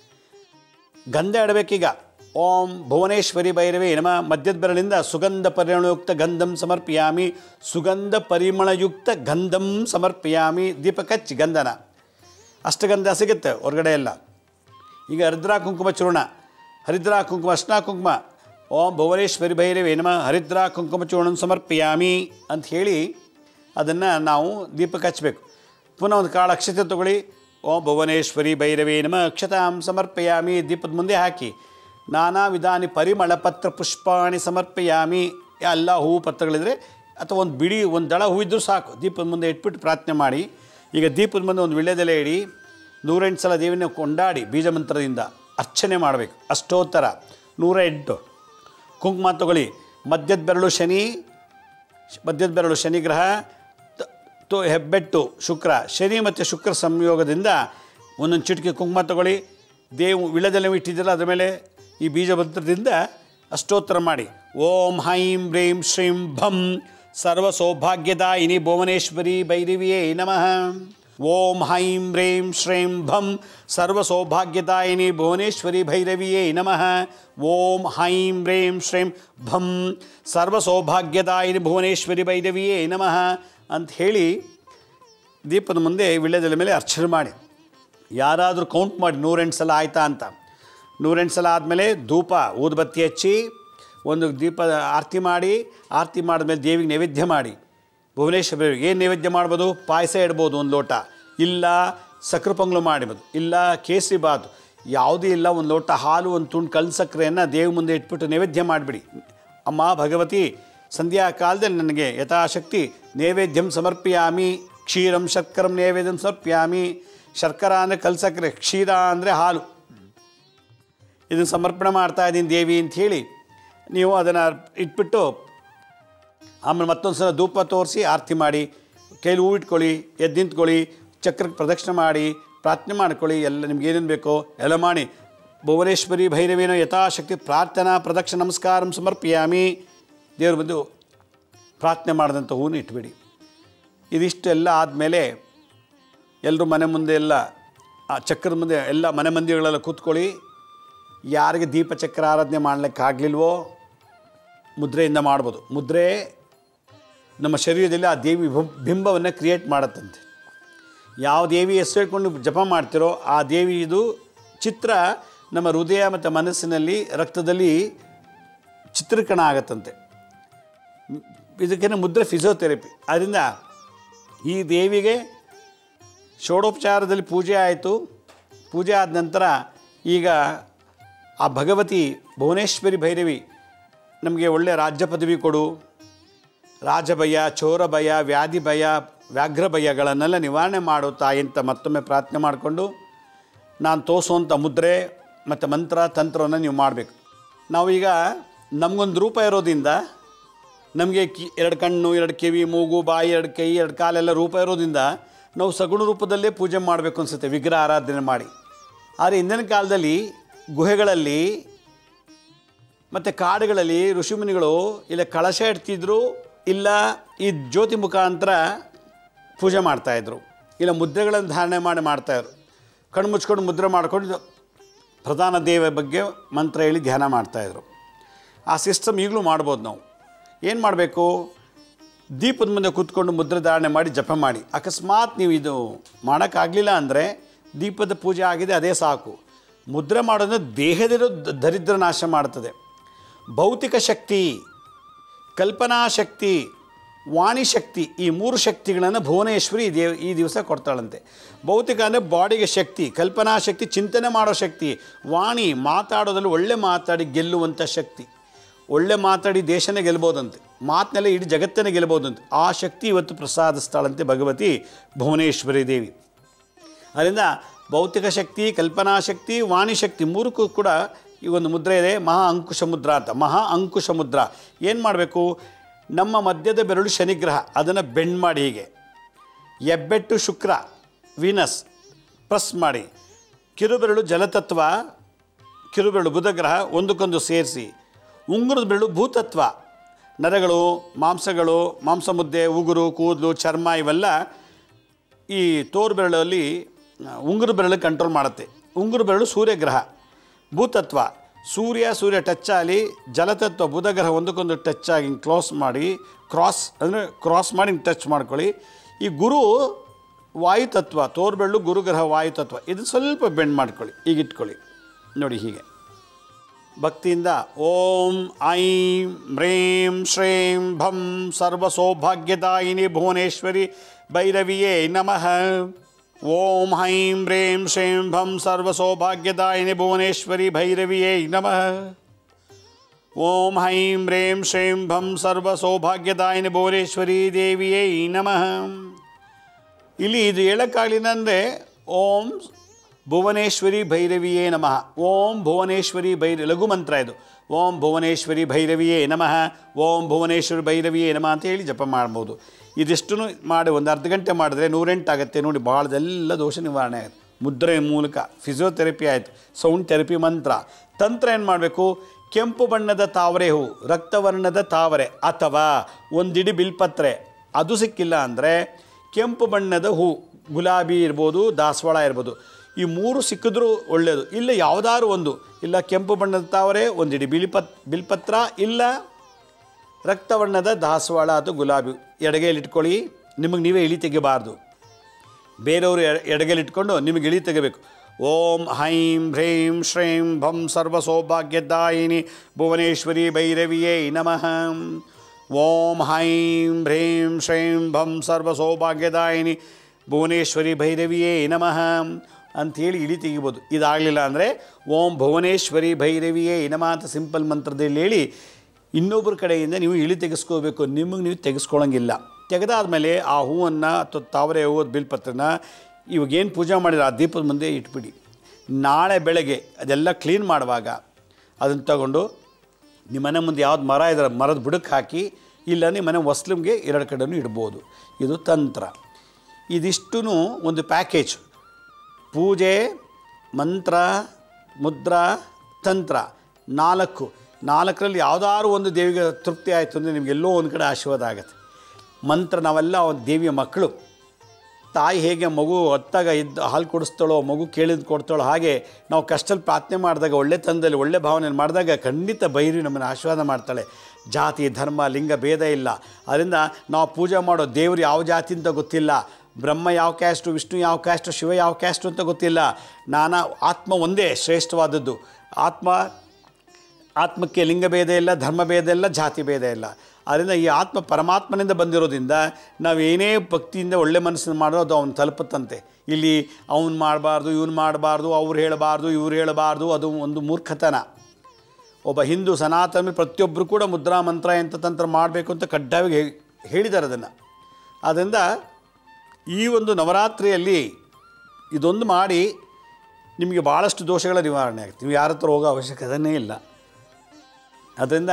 ಗಂಧ ಇಡಬೇಕೀಗ ಓಂ ಭುವನೇಶ್ವರಿ ಭೈರವಿ ನಮ ಮಧ್ಯದ ಬೆರಳಿಂದ ಸುಗಂಧ ಪರಿಮಳಯುಕ್ತ ಗಂಧಂ ಸಮರ್ಪಯಾಮಿ ಸುಗಂಧ ಪರಿಮಳಯುಕ್ತ ಗಂಧಂ ಸಮರ್ಪಯಾಮಿ ದೀಪ ಕಚ್ಚಿ ಗಂಧನ ಅಷ್ಟಗಂಧ ಸಿಗುತ್ತೆ ಹೊರಗಡೆ ಎಲ್ಲ ಈಗ ಹರಿದ್ರಾ ಕುಂಕುಮ ಚೂರ್ಣ ಹರಿದ್ರಾ ಕುಂಕುಮ ಅರ್ಶಿನ ಕುಂಕುಮ ಓಂ ಭುವನೇಶ್ವರಿ ಭೈರವಿ ನಮ ಹರಿದ್ರಾ ಕುಂಕುಮ ಚೂರ್ಣ ಸಮರ್ಪಯಾಮಿ ಅಂತ ಹೇಳಿ ಅದನ್ನು ನಾವು ದೀಪಕ್ಕೆ ಹಚ್ಚಬೇಕು ಪುನಃ ಒಂದು ಕಾಳು ಅಕ್ಷತೆ ತಗೊಳ್ಳಿ ಓಂ ಭುವನೇಶ್ವರಿ ಭೈರವಿ ನಮ ಅಕ್ಷತಾಂ ಸಮರ್ಪಯಾಮಿ ದೀಪದ ಮುಂದೆ ಹಾಕಿ ನಾನಾ ವಿಧಾನಿ ಪರಿಮಳ ಪತ್ರ ಪುಷ್ಪಾಣಿ ಸಮರ್ಪಯಾಮಿ ಎಲ್ಲ ಹೂವು ಪತ್ರಗಳಿದ್ರೆ ಅಥವಾ ಒಂದು ಬಿಡಿ ಒಂದು ದಳ ಹೂ ಇದ್ದರೂ ಸಾಕು ದೀಪದ ಮುಂದೆ ಇಟ್ಬಿಟ್ಟು ಪ್ರಾರ್ಥನೆ ಮಾಡಿ ಈಗ ದೀಪದ ಮುಂದೆ ಒಂದು ವಿಳ್ಯದೆಲೆ ಇಡಿ ನೂರೆಂಟು ಸಲ ದೇವಿನ ಕೊಂಡಾಡಿ ಬೀಜ ಮಂತ್ರದಿಂದ ಅರ್ಚನೆ ಮಾಡಬೇಕು ಅಷ್ಟೋತ್ತರ ನೂರ ಎಂಟು ಕುಂಕುಮ ತಗೊಳ್ಳಿ ಮಧ್ಯದ ಬೆರಳು ಶನಿ ಮಧ್ಯದ ಬೆರಳು ಶನಿ ಗ್ರಹ ತ- ತೋ ಹೆಬ್ಬೆಟ್ಟು ಶುಕ್ರ ಶನಿ ಮತ್ತು ಶುಕ್ರ ಸಂಯೋಗದಿಂದ ಒಂದೊಂದು ಚಿಟಿಕೆ ಕುಂಕುಮ ತಗೊಳ್ಳಿ ದೇವು ವಿಳದೆಲೆ ಇಟ್ಟಿದ್ದಲ್ಲ ಅದ್ರ ಮೇಲೆ ಈ ಬೀಜ ಮಂತ್ರದಿಂದ ಅಷ್ಟೋತ್ತರ ಮಾಡಿ ಓಂ ಹೈಂ ಹ್ರೀಂ ಶ್ರೀಂ ಭಂ ಸರ್ವ ಸೌಭಾಗ್ಯದಾಯಿನಿ ಭುವನೇಶ್ವರಿ ಭೈರವಿಯೇ ನಮಃ ಓಂ ಹೈಂ ಹ್ರೀಂ ಶ್ರೀಂ ಭಂ ಸರ್ವ ಸೌಭಾಗ್ಯದಾಯಿನಿ ಭುವನೇಶ್ವರಿ ಭೈರವಿಯೇ ನಮಃ ಓಂ ಹೈಂ ಹ್ರೀಂ ಶ್ರೀಂ ಭಂ ಸರ್ವ ಸೌಭಾಗ್ಯದಾಯಿನಿ ಭುವನೇಶ್ವರಿ ಭೈರವಿಯೇ ನಮಃ ಅಂತ ಹೇಳಿ ದೀಪದ ಮುಂದೆ ವಿಳ್ಯದೆಲೆ ಮೇಲೆ ಅರ್ಚನೆ ಮಾಡಿ ಯಾರಾದರೂ ಕೌಂಟ್ ಮಾಡಿ ನೂರೆಂಟು ಸಲ ಆಯ್ತಾ ಅಂತ ನೂರೆಂಟು ಸಲ ಆದಮೇಲೆ ಧೂಪ ಊದುಬತ್ತಿ ಹಚ್ಚಿ ಒಂದು ದೀಪ ಆರತಿ ಮಾಡಿ ಆರತಿ ಮಾಡಿದ್ಮೇಲೆ ದೇವಿಗೆ ನೈವೇದ್ಯ ಮಾಡಿ ಭುವನೇಶ್ವರಿಗೆ ಏನು ನೈವೇದ್ಯ ಮಾಡ್ಬೋದು ಪಾಯಸ ಇಡ್ಬೋದು ಒಂದು ಲೋಟ ಇಲ್ಲ ಸಕ್ಕರೆ ಪೊಂಗಲು ಮಾಡಿಬೋದು ಇಲ್ಲ ಕೇಸರಿ ಬಾತು ಯಾವುದೂ ಇಲ್ಲ ಒಂದು ಲೋಟ ಹಾಲು ಒಂದು ತುಂಡು ಕಲ್ಲು ಸಕ್ಕರೆಯನ್ನು ದೇವಿ ಮುಂದೆ ಇಟ್ಬಿಟ್ಟು ನೈವೇದ್ಯ ಮಾಡಿಬಿಡಿ ಅಮ್ಮ ಭಗವತಿ ಸಂಧ್ಯಾ ಕಾಲದಲ್ಲಿ ನನಗೆ ಯಥಾಶಕ್ತಿ ನೈವೇದ್ಯಂ ಸಮರ್ಪಯಾಮಿ ಕ್ಷೀರಂ ಶರ್ಕರಂ ನೈವೇದ್ಯಂ ಸಮರ್ಪಯಾಮಿ ಶರ್ಕರ ಅಂದರೆ ಕಲ್ಲು ಸಕ್ಕರೆ ಕ್ಷೀರ ಅಂದರೆ ಹಾಲು ಇದನ್ನು ಸಮರ್ಪಣೆ ಮಾಡ್ತಾ ಇದ್ದೀನಿ ದೇವಿ ಅಂತ ಹೇಳಿ ನೀವು ಅದನ್ನು ಇಟ್ಬಿಟ್ಟು ಆಮೇಲೆ ಮತ್ತೊಂದು ಸಲ ಧೂಪ ತೋರಿಸಿ ಆರತಿ ಮಾಡಿ ಕೈಲಿ ಹೂ ಇಟ್ಕೊಳ್ಳಿ ಎದ್ದು ನಿಂತ್ಕೊಳ್ಳಿ ಚಕ್ರಕ್ಕೆ ಪ್ರದಕ್ಷಿಣೆ ಮಾಡಿ ಪ್ರಾರ್ಥನೆ ಮಾಡ್ಕೊಳ್ಳಿ ಎಲ್ಲ ನಿಮ್ಗೆ ಏನೇನು ಬೇಕೋ ಎಲ್ಲ ಮಾಡಿ ಭುವನೇಶ್ವರಿ ಭೈರವೇನ ಯಥಾಶಕ್ತಿ ಪ್ರಾರ್ಥನಾ ಪ್ರದಕ್ಷಿಣ ನಮಸ್ಕಾರಂ ಸಮರ್ಪಯಾಮಿ ದೇವ್ರ ಬಂದು ಪ್ರಾರ್ಥನೆ ಮಾಡಿದಂಥ ಹೂವನ್ನು ಇಟ್ಬಿಡಿ ಇದಿಷ್ಟೆಲ್ಲ ಆದಮೇಲೆ ಎಲ್ಲರೂ ಮನೆ ಮುಂದೆ ಎಲ್ಲ ಆ ಚಕ್ರದ ಮುಂದೆ ಎಲ್ಲ ಮನೆ ಮಂದಿಗಳೆಲ್ಲ ಕೂತ್ಕೊಳ್ಳಿ ಯಾರಿಗೆ ದೀಪಚಕ್ರ ಆರಾಧನೆ ಮಾಡ್ಲಿಕ್ಕೆ ಆಗಲಿಲ್ವೋ ಮುದ್ರೆಯಿಂದ ಮಾಡ್ಬೋದು ಮುದ್ರೆ ನಮ್ಮ ಶರೀರದಲ್ಲಿ ಆ ದೇವಿ ಬಿಂ- ಬಿಂಬವನ್ನು ಕ್ರಿಯೇಟ್ ಮಾಡುತ್ತಂತೆ ಯಾವ ದೇವಿ ಹೆಸರು ಹೇಳ್ಕೊಂಡು ಜಪ ಮಾಡ್ತಿರೋ ಆ ದೇವಿದು ಚಿತ್ರ ನಮ್ಮ ಹೃದಯ ಮತ್ತು ಮನಸ್ಸಿನಲ್ಲಿ ರಕ್ತದಲ್ಲಿ ಚಿತ್ರೀಕರಣ ಆಗತ್ತಂತೆ ಇದಕ್ಕೆ ಮುದ್ರೆ ಫಿಸಿಯೋಥೆರಪಿ ಅದರಿಂದ ಈ ದೇವಿಗೆ ಷೋಡೋಪಚಾರದಲ್ಲಿ ಪೂಜೆ ಆಯಿತು ಪೂಜೆ ಆದ ನಂತರ ಈಗ ಆ ಭಗವತಿ ಭುವನೇಶ್ವರಿ ಭೈರವಿ ನಮಗೆ ಒಳ್ಳೆಯ ರಾಜ್ಯ ಪದವಿ ಕೊಡು ರಾಜಭಯ ಚೋರ ಭಯ ವ್ಯಾಧಿ ಭಯ ವ್ಯಾಘ್ರ ಭಯಗಳನ್ನೆಲ್ಲ ನಿವಾರಣೆ ಮಾಡು ತಾಯಿ ಅಂತ ಮತ್ತೊಮ್ಮೆ ಪ್ರಾರ್ಥನೆ ಮಾಡಿಕೊಂಡು ನಾನು ತೋರಿಸುವಂಥ ಮುದ್ರೆ ಮತ್ತು ಮಂತ್ರ ತಂತ್ರವನ್ನು ನೀವು ಮಾಡಬೇಕು ನಾವೀಗ ನಮಗೊಂದು ರೂಪ ಇರೋದ್ರಿಂದ ನಮಗೆ ಕಿ ಎರಡು ಕಣ್ಣು ಎರಡು ಕಿವಿ ಮೂಗು ಬಾಯಿ ಎರಡು ಕೈ ಎರಡು ಕಾಲೆಲ್ಲ ರೂಪ ಇರೋದ್ರಿಂದ ನಾವು ಸಗುಣ ರೂಪದಲ್ಲೇ ಪೂಜೆ ಮಾಡಬೇಕು ಅನಿಸುತ್ತೆ ವಿಗ್ರಹ ಆರಾಧನೆ ಮಾಡಿ ಆದರೆ ಹಿಂದಿನ ಕಾಲದಲ್ಲಿ ಗುಹೆಗಳಲ್ಲಿ ಮತ್ತು ಕಾಡುಗಳಲ್ಲಿ ಋಷಿಮುನಿಗಳು ಇಲ್ಲ ಕಳಶ ಇಡ್ತಿದ್ರು ಇಲ್ಲ ಈ ಜ್ಯೋತಿ ಮುಖಾಂತರ ಪೂಜೆ ಮಾಡ್ತಾಯಿದ್ರು ಇಲ್ಲ ಮುದ್ರೆಗಳನ್ನು ಧಾರಣೆ ಮಾಡಿ ಮಾಡ್ತಾಯಿದ್ರು ಕಣ್ಣು ಮುಚ್ಕೊಂಡು ಮುದ್ರೆ ಮಾಡ್ಕೊಂಡು ಪ್ರಧಾನ ದೇವ ಬಗ್ಗೆ ಮಂತ್ರ ಹೇಳಿ ಧ್ಯಾನ ಮಾಡ್ತಾಯಿದ್ರು ಆ ಸಿಸ್ಟಮ್ ಈಗಲೂ ಮಾಡ್ಬೋದು ನಾವು ಏನು ಮಾಡಬೇಕು ದೀಪದ ಮುಂದೆ ಕೂತ್ಕೊಂಡು ಮುದ್ರೆ ಧಾರಣೆ ಮಾಡಿ ಜಪ ಮಾಡಿ ಅಕಸ್ಮಾತ್ ನೀವು ಇದು ಮಾಡೋಕ್ಕಾಗಲಿಲ್ಲ ಅಂದರೆ ದೀಪದ ಪೂಜೆ ಆಗಿದೆ ಅದೇ ಸಾಕು ಮುದ್ರೆ ಮಾಡೋದು ದೇಹದಿರೋ ದ- ದರಿದ್ರ ನಾಶ ಮಾಡ್ತದೆ ಭೌತಿಕ ಶಕ್ತಿ ಕಲ್ಪನಾ ಶಕ್ತಿ ವಾಣಿ ಶಕ್ತಿ ಈ ಮೂರು ಶಕ್ತಿಗಳನ್ನು ಭುವನೇಶ್ವರಿ ಈ ದೇವ್ ಈ ದಿವಸ ಕೊಡ್ತಾಳಂತೆ ಭೌತಿಕ ಅಂದರೆ ಬಾಡಿಗೆ ಶಕ್ತಿ ಕಲ್ಪನಾ ಶಕ್ತಿ ಚಿಂತನೆ ಮಾಡೋ ಶಕ್ತಿ ವಾಣಿ ಮಾತಾಡೋದ್ರಲ್ಲಿ ಒಳ್ಳೆ ಮಾತಾಡಿ ಗೆಲ್ಲುವಂಥ ಶಕ್ತಿ ಒಳ್ಳೆ ಮಾತಾಡಿ ದೇಶನೇ ಗೆಲ್ಬೋದಂತೆ ಮಾತಿನಲ್ಲೇ ಇಡೀ ಜಗತ್ತನ್ನೇ ಗೆಲ್ಬೋದಂತೆ ಆ ಶಕ್ತಿ ಇವತ್ತು ಪ್ರಸಾದಿಸ್ತಾಳಂತೆ ಭಗವತಿ ಭುವನೇಶ್ವರಿ ದೇವಿ ಅದರಿಂದ ಭೌತಿಕ ಶಕ್ತಿ ಕಲ್ಪನಾ ಶಕ್ತಿ ವಾಣಿ ಶಕ್ತಿ ಮೂರಕ್ಕೂ ಕೂಡ ಈ ಒಂದು ಮುದ್ರೆ ಇದೆ ಮಹಾ ಅಂಕುಶ ಮುದ್ರ ಅಂತ ಮಹಾ ಅಂಕುಶ ಮುದ್ರ ಏನು ಮಾಡಬೇಕು ನಮ್ಮ ಮಧ್ಯದ ಬೆರಳು ಶನಿಗ್ರಹ ಅದನ್ನು ಬೆಂಡ್ ಮಾಡಿ ಹೀಗೆ ಎಬ್ಬೆಟ್ಟು ಶುಕ್ರ ವೀನಸ್ ಪ್ರೆಸ್ ಮಾಡಿ ಕಿರುಬೆರಳು ಜಲತತ್ವ ಕಿರುಬೆರಳು ಬುಧಗ್ರಹ ಒಂದಕ್ಕೊಂದು ಸೇರಿಸಿ ಉಂಗುರದ ಬೆರಳು ಭೂತತ್ವ ನರಗಳು ಮಾಂಸಗಳು ಮಾಂಸ ಮುದ್ದೆ ಉಗುರು ಕೂದಲು ಚರ್ಮ ಇವೆಲ್ಲ ಈ ತೋರು ಬೆರಳಲ್ಲಿ ಉಂಗುರು ಬೆರಳು ಕಂಟ್ರೋಲ್ ಮಾಡುತ್ತೆ ಉಂಗುರು ಬೆರಳು ಸೂರ್ಯಗ್ರಹ ಭೂತತ್ವ ಸೂರ್ಯ ಸೂರ್ಯ ಟಚ್ ಆಗಲಿ ಜಲತತ್ವ ಬುಧಗ್ರಹ ಒಂದಕ್ಕೊಂದು ಟಚ್ ಆಗಿ ಹಿಂಗೆ ಕ್ಲೋಸ್ ಮಾಡಿ ಕ್ರಾಸ್ ಅಂದರೆ ಕ್ರಾಸ್ ಮಾಡಿ ಹಿಂಗೆ ಟಚ್ ಮಾಡ್ಕೊಳ್ಳಿ ಈ ಗುರು ವಾಯುತತ್ವ ತೋರು ಬೆರಳು ಗುರುಗ್ರಹ ವಾಯುತತ್ವ ಇದು ಸ್ವಲ್ಪ ಬೆಂಡ್ ಮಾಡ್ಕೊಳ್ಳಿ ಈಗ ಇಟ್ಕೊಳ್ಳಿ ನೋಡಿ ಹೀಗೆ ಭಕ್ತಿಯಿಂದ ಓಂ ಐಂ ಹ್ರೀಂ ಶ್ರೀಂ ಭಂ ಸರ್ವಸೌಭಾಗ್ಯದಾಯಿನಿ ಭುವನೇಶ್ವರಿ ಭೈರವಿಯೇ ನಮಃ ಓಂ ಹೈಂ ಹ್ರೀಂ ಶ್ರೀಂ ಭಂ ಸರ್ವಸೌಭಾಗ್ಯದಾಯಿನಿ ಭುವನೇಶ್ವರಿ ಭೈರವಿಯೇ ನಮಃ ಓಂ ಹೈಂ ಹ್ರೀಂ ಶ್ರೀಂ ಭಂ ಸರ್ವಸೌಭಾಗ್ಯದಾಯಿನಿ ಭುವನೇಶ್ವರಿ ದೇವಿಯೇ ನಮಃ ಇಲ್ಲಿ ಇದು ಹೇಳೋಕ್ಕಾಗಲಿಲ್ಲ ಅಂದರೆ ಓಂ ಭುವನೇಶ್ವರಿ ಭೈರವಿಯೇ ನಮಃ ಓಂ ಭುವನೇಶ್ವರಿ ಭೈರ ಲಘು ಮಂತ್ರ ಇದು ಓಂ ಭುವನೇಶ್ವರಿ ಭೈರವಿಯೇ ನಮಃ ಓಂ ಭುವನೇಶ್ವರಿ ಭೈರವಿಯೇ ನಮಃ ಅಂತ ಹೇಳಿ ಜಪ ಮಾಡ್ಬೋದು ಇದಿಷ್ಟು ಮಾಡಿ ಒಂದು ಅರ್ಧ ಗಂಟೆ ಮಾಡಿದ್ರೆ ನೂರೆಂಟು ಆಗುತ್ತೆ ನೋಡಿ ಭಾಳದೆಲ್ಲ ದೋಷ ನಿವಾರಣೆ ಆಗುತ್ತೆ ಮುದ್ರೆ ಮೂಲಕ ಫಿಸಿಯೋಥೆರಪಿ ಆಯಿತು ಸೌಂಡ್ ಥೆರಪಿ ಮಂತ್ರ ತಂತ್ರ ಏನು ಮಾಡಬೇಕು ಕೆಂಪು ಬಣ್ಣದ ತಾವರೆ ಹೂ ರಕ್ತವರ್ಣದ ತಾವರೆ ಅಥವಾ ಒಂದಿಡಿ ಬಿಲ್ಪತ್ರೆ ಅದು ಸಿಕ್ಕಿಲ್ಲ ಅಂದರೆ ಕೆಂಪು ಬಣ್ಣದ ಹೂ ಗುಲಾಬಿ ಇರ್ಬೋದು ದಾಸವಾಳ ಇರ್ಬೋದು ಈ ಮೂರು ಸಿಕ್ಕಿದ್ರೂ ಒಳ್ಳೆಯದು ಇಲ್ಲ ಯಾವುದಾದ್ರು ಒಂದು ಇಲ್ಲ ಕೆಂಪು ಬಣ್ಣದ ತಾವರೆ ಒಂದಿಡಿ ಬಿಳಿಪತ್ ಬಿಲ್ಪತ್ರ ಇಲ್ಲ ರಕ್ತವರ್ಣದ ದಾಸವಾಳ ಅಥವಾ ಗುಲಾಬಿ ಎಡಗೈಲಿ ಇಟ್ಕೊಳ್ಳಿ ನಿಮಗೆ ನೀವೇ ಇಳಿ ತೆಗಿಬಾರ್ದು ಬೇರೆಯವರು ಎಡಗೈಲಿ ಇಟ್ಕೊಂಡು ನಿಮಗೆ ಇಳಿ ತೆಗಿಬೇಕು ಓಂ ಹೈಂ ಹ್ರೀಂ ಶ್ರೀಂ ಭಂ ಸರ್ವಸೌಭಾಗ್ಯದಾಯಿನಿ ಭುವನೇಶ್ವರಿ ಭೈರವಿಯೇ ನಮಃ ಓಂ ಹೈಂ ಹ್ರೀಂ ಶ್ರೀಂ ಭಂ ಸರ್ವಸೌಭಾಗ್ಯದಾಯಿನಿ ಭುವನೇಶ್ವರಿ ಭೈರವಿಯೇ ನಮಃ ಅಂಥೇಳಿ ಇಳಿ ತೆಗಿಬೋದು ಇದಾಗಲಿಲ್ಲ ಅಂದರೆ ಓಂ ಭುವನೇಶ್ವರಿ ಭೈರವಿಯೇ ನಮಃ ಅಂತ ಸಿಂಪಲ್ ಮಂತ್ರದಲ್ಲಿ ಹೇಳಿ ಇನ್ನೊಬ್ಬರ ಕಡೆಯಿಂದ ನೀವು ಇಳಿ ತೆಗೆಸ್ಕೋಬೇಕು ನಿಮಗೆ ನೀವು ತೆಗೆಸ್ಕೊಳ್ಳೋಂಗಿಲ್ಲ ತೆಗೆದಾದ್ಮೇಲೆ ಆ ಹೂವನ್ನು ಅಥವಾ ತಾವರೆ ಹೂವು ಬಿಲ್ಪತ್ರನ ಇವಾಗ ಏನು ಪೂಜೆ ಮಾಡಿದ್ರೆ ಆ ದೀಪದ ಮುಂದೆ ಇಟ್ಬಿಡಿ ನಾಳೆ ಬೆಳಗ್ಗೆ ಅದೆಲ್ಲ ಕ್ಲೀನ್ ಮಾಡುವಾಗ ಅದನ್ನು ತಗೊಂಡು ನಿಮ್ಮ ಮನೆ ಮುಂದೆ ಯಾವ್ದು ಮರ ಇದ್ರೆ ಮರದ ಬುಡಕ್ಕೆ ಹಾಕಿ ಇಲ್ಲ ನಿಮ್ಮ ಮನೆ ಹೊಸ್ಲಿಮ್ಗೆ ಎರಡು ಕಡೆನೂ ಇಡ್ಬೋದು ಇದು ತಂತ್ರ ಇದಿಷ್ಟೂ ಒಂದು ಪ್ಯಾಕೇಜ್ ಪೂಜೆ ಮಂತ್ರ ಮುದ್ರಾ ತಂತ್ರ ನಾಲ್ಕು ನಾಲ್ಕರಲ್ಲಿ ಯಾವುದಾದ್ರು ಒಂದು ದೇವಿಗೆ ತೃಪ್ತಿ ಆಯಿತು ಅಂದರೆ ನಿಮಗೆಲ್ಲೋ ಒಂದು ಕಡೆ ಆಶೀರ್ವಾದ ಆಗುತ್ತೆ ಮಂತ್ರ ನಾವೆಲ್ಲ ಒಂದು ದೇವಿಯ ಮಕ್ಕಳು ತಾಯಿ ಹೇಗೆ ಮಗು ಹೊತ್ತಾಗ ಇದ್ದು ಹಾಲು ಕುಡಿಸ್ತಾಳೋ ಮಗು ಕೇಳಿದ್ ಕೊಡ್ತಾಳೋ ಹಾಗೆ ನಾವು ಕಷ್ಟದಲ್ಲಿ ಪ್ರಾರ್ಥನೆ ಮಾಡಿದಾಗ ಒಳ್ಳೆ ತಂದಲ್ಲಿ ಒಳ್ಳೆ ಭಾವನೆ ಮಾಡಿದಾಗ ಖಂಡಿತ ಬೈರಿ ನಮ್ಮನ್ನು ಆಶೀರ್ವಾದ ಮಾಡ್ತಾಳೆ ಜಾತಿ ಧರ್ಮ ಲಿಂಗ ಭೇದ ಇಲ್ಲ ಅದರಿಂದ ನಾವು ಪೂಜೆ ಮಾಡೋ ದೇವರು ಯಾವ ಜಾತಿ ಅಂತ ಗೊತ್ತಿಲ್ಲ ಬ್ರಹ್ಮ ಯಾವ ಕ್ಯಾಸ್ಟು ವಿಷ್ಣು ಯಾವ ಕ್ಯಾಸ್ಟು ಶಿವ ಯಾವ ಕ್ಯಾಸ್ಟು ಅಂತ ಗೊತ್ತಿಲ್ಲ ನಾನಾ ಆತ್ಮ ಒಂದೇ ಶ್ರೇಷ್ಠವಾದದ್ದು ಆತ್ಮ ಆತ್ಮಕ್ಕೆ ಲಿಂಗಭೇದ ಇಲ್ಲ ಧರ್ಮಭೇದ ಇಲ್ಲ ಜಾತಿ ಭೇದ ಇಲ್ಲ ಆದ್ದರಿಂದ ಈ ಆತ್ಮ ಪರಮಾತ್ಮನಿಂದ ಬಂದಿರೋದ್ರಿಂದ ನಾವು ಏನೇ ಭಕ್ತಿಯಿಂದ ಒಳ್ಳೆ ಮನಸ್ಸನ್ನು ಮಾಡೋದು ಅದು ಅವ್ನು ತಲುಪುತ್ತಂತೆ ಇಲ್ಲಿ ಅವ್ನು ಮಾಡಬಾರ್ದು ಇವ್ನು ಮಾಡಬಾರ್ದು ಅವ್ರು ಹೇಳಬಾರ್ದು ಇವ್ರು ಹೇಳಬಾರ್ದು ಅದು ಒಂದು ಮೂರ್ಖತನ ಒಬ್ಬ ಹಿಂದೂ ಸನಾತನ ಪ್ರತಿಯೊಬ್ಬರು ಕೂಡ ಮುದ್ರಾ ಮಂತ್ರ ಎಂಥ ತಂತ್ರ ಮಾಡಬೇಕು ಅಂತ ಕಡ್ಡಾಯವಾಗಿ ಹೇ- ಹೇಳಿದ್ದಾರೆ ಅದನ್ನು ಆದ್ದರಿಂದ ಈ ಒಂದು ನವರಾತ್ರಿಯಲ್ಲಿ ಇದೊಂದು ಮಾಡಿ ನಿಮಗೆ ಭಾಳಷ್ಟು ದೋಷಗಳ ನಿವಾರಣೆ ಆಗ್ತದೆ ನೀವು ಯಾರ ಹತ್ರ ಹೋಗೋ ಅವಶ್ಯಕತೆಯೇ ಇಲ್ಲ ಅದರಿಂದ